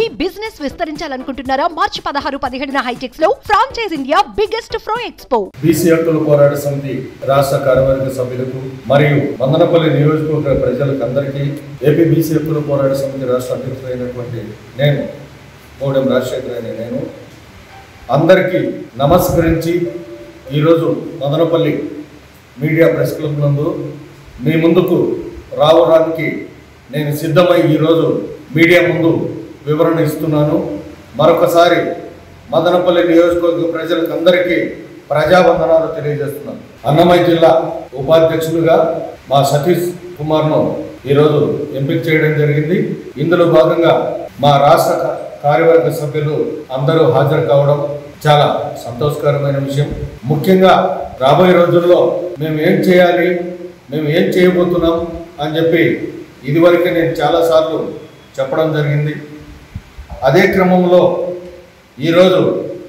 మీ business విస్తరించాలనుకుంటున్నారా మార్చి పదహారు పదిహేడున హైటెక్స్ లో ఫ్రాంచైజ్ ఇండియా బిగ్గెస్ట్ ఫ్రో ఎక్స్పో బీసీ హక్కుల పోరాట సమితి రాష్ట్ర కార్యవర్గ సభ్యులకు మరియు మందనపల్లి నియోజకవర్గ ప్రజలకు అందరికీ ఏపీ బీసీ హక్కుల పోరాట సమితి రాష్ట్ర అధ్యక్షుడైనటువంటి నేను మోడెం రాజశేఖర్ అనే నేను అందరికీ నమస్కరించి ఈరోజు మదనపల్లి మీడియా ప్రెస్ క్లబ్ నందు మీ ముందుకు రావడానికి నేను సిద్ధమై ఈరోజు మీడియా ముందు వివరణ ఇస్తున్నాను మరొకసారి మదనపల్లి నియోజకవర్గ ప్రజలకు అందరికీ ప్రజావందనాలు తెలియజేస్తున్నాను అన్నమయ్య జిల్లా ఉపాధ్యక్షులుగా మా సతీష్ కుమార్ను ఈరోజు ఎంపిక చేయడం జరిగింది ఇందులో భాగంగా మా రాష్ట్ర కా- కార్యవర్గ సభ్యులు అందరూ హాజరు కావడం చాలా సంతోషకరమైన విషయం ముఖ్యంగా రాబోయే రోజుల్లో మేము ఏం చేయాలి మేము ఏం చేయబోతున్నాం అని చెప్పి ఇదివరకే నేను చాలాసార్లు చెప్పడం జరిగింది అదే క్రమంలో ఈరోజు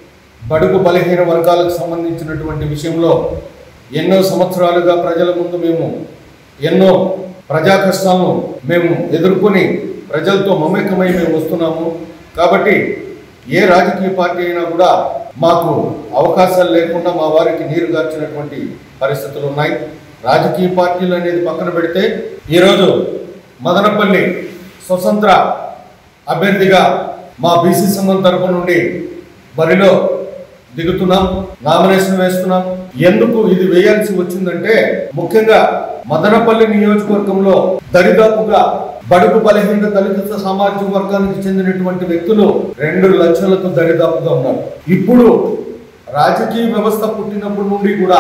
బడుగు బలహీన వర్గాలకు సంబంధించినటువంటి విషయంలో ఎన్నో సంవత్సరాలుగా ప్రజల ముందు మేము ఎన్నో ప్రజా కష్టాలను మేము ఎదుర్కొని ప్రజలతో మమేకమై మేము వస్తున్నాము కాబట్టి ఏ రాజకీయ పార్టీ అయినా కూడా మాకు అవకాశాలు లేకుండా మా వారికి నీరు గార్చినటువంటి పరిస్థితులు ఉన్నాయి రాజకీయ పార్టీలు అనేది పక్కన పెడితే ఈరోజు మదనపల్లి స్వతంత్ర అభ్యర్థిగా మా బీసీ సంఘం తరపు నుండి బరిలో దిగుతున్నాం నామినేషన్ వేస్తున్నాం ఎందుకు ఇది వేయాల్సి వచ్చిందంటే ముఖ్యంగా మదనపల్లి నియోజకవర్గంలో దరిదాపుగా బడుగు బలహీన దళిత సామాజిక వర్గానికి చెందినటువంటి వ్యక్తులు రెండు లక్షలకు దరిదాపుగా ఉన్నారు ఇప్పుడు రాజకీయ వ్యవస్థ పుట్టినప్పటి నుండి కూడా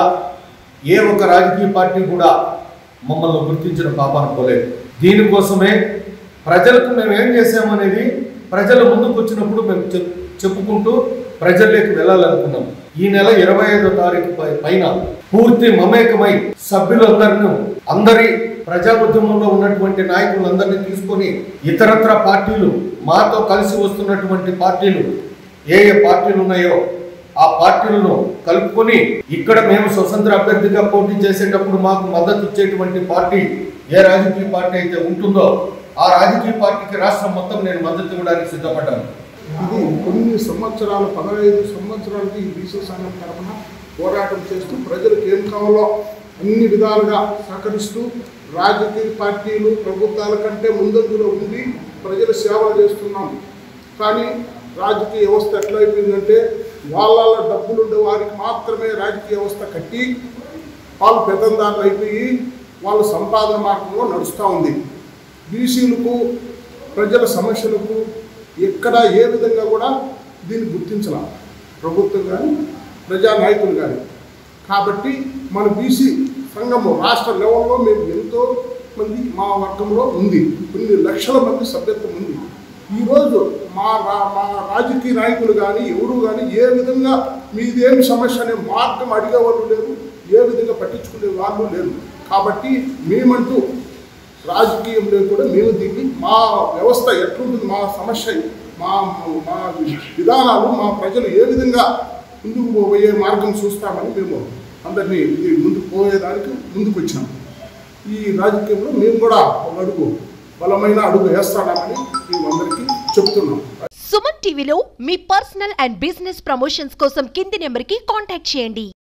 ఏ ఒక్క రాజకీయ పార్టీ కూడా మమ్మల్ని గుర్తించిన పాపాన పోలేదు దీనికోసమే ప్రజలకు మేము ఏం చేసామనేది ప్రజల ముందుకు వచ్చినప్పుడు మేము చెప్ చెప్పుకుంటూ ప్రజల్లోకి వెళ్ళాలనుకున్నాం ఈ నెల ఇరవై ఐదో తారీఖు పై- పైన పూర్తి మమేకమై సభ్యులందరినీ అందరి ప్రజా ఉద్యమంలో ఉన్నటువంటి నాయకులందరినీ తీసుకొని ఇతరత్ర పార్టీలు మాతో కలిసి వస్తున్నటువంటి పార్టీలు ఏ ఏ పార్టీలు ఉన్నాయో ఆ పార్టీలను కలుపుకొని ఇక్కడ మేము స్వతంత్ర అభ్యర్థిగా పోటీ చేసేటప్పుడు మాకు మద్దతు ఇచ్చేటువంటి పార్టీ ఏ రాజకీయ పార్టీ అయితే ఉంటుందో ఆ రాజకీయ పార్టీకి రాష్ట్రం మొత్తం నేను మద్దతు ఇవ్వడానికి సిద్ధపడ్డాను ఇది కొన్ని సంవత్సరాలు పదహైదు సంవత్సరాలకి ఈ బీసీ సంఘం తరఫున పోరాటం చేస్తూ ప్రజలకు ఏం కావాలో అన్ని విధాలుగా సహకరిస్తూ రాజకీయ పార్టీలు ప్రభుత్వాల కంటే ముందంజలో ఉండి ప్రజల సేవ చేస్తున్నాం కానీ రాజకీయ వ్యవస్థ ఎట్లా అయిపోయిందంటే వాళ్ళ డబ్బులు ఉండే వారికి మాత్రమే రాజకీయ వ్యవస్థ కట్టి వాళ్ళు పెద్దందారులు అయిపోయి వాళ్ళ సంపాదన మార్గంలో నడుస్తూ ఉంది బీసీలకు ప్రజల సమస్యలకు ఎక్కడ ఏ విధంగా కూడా దీన్ని గుర్తించాల ప్రభుత్వం కానీ ప్రజా నాయకులు కానీ కాబట్టి మన బీసీ సంఘము రాష్ట్ర లెవెల్లో మేము ఎంతో మంది మా వర్గంలో ఉంది కొన్ని లక్షల మంది సభ్యత్వం ఉంది ఈరోజు మా రా మా రాజకీయ నాయకులు కానీ ఎవరు కానీ ఏ విధంగా మీదేమి సమస్య అనే మార్గం అడిగేవాళ్ళు లేరు ఏ విధంగా పట్టించుకునే వాళ్ళు లేరు కాబట్టి మేమంటూ రాజకీయంలో కూడా మేము దిగి మా వ్యవస్థ ఎట్లుంటుంది మా సమస్య మా మా విధానాలు మా ప్రజలు ఏ విధంగా ముందుకు పోయే మార్గం చూస్తామని మేము అందరినీ ఇది ముందుకు పోయేదానికి ముందుకు వచ్చాము ఈ రాజకీయంలో మేము కూడా ఒక అడుగు బలమైన అడుగు వేస్తామని మేము అందరికీ చెప్తున్నాం సుమన్ టీవీలో మీ పర్సనల్ అండ్ బిజినెస్ ప్రమోషన్స్ కోసం కింది నెంబర్ కి కాంటాక్ట్ చేయండి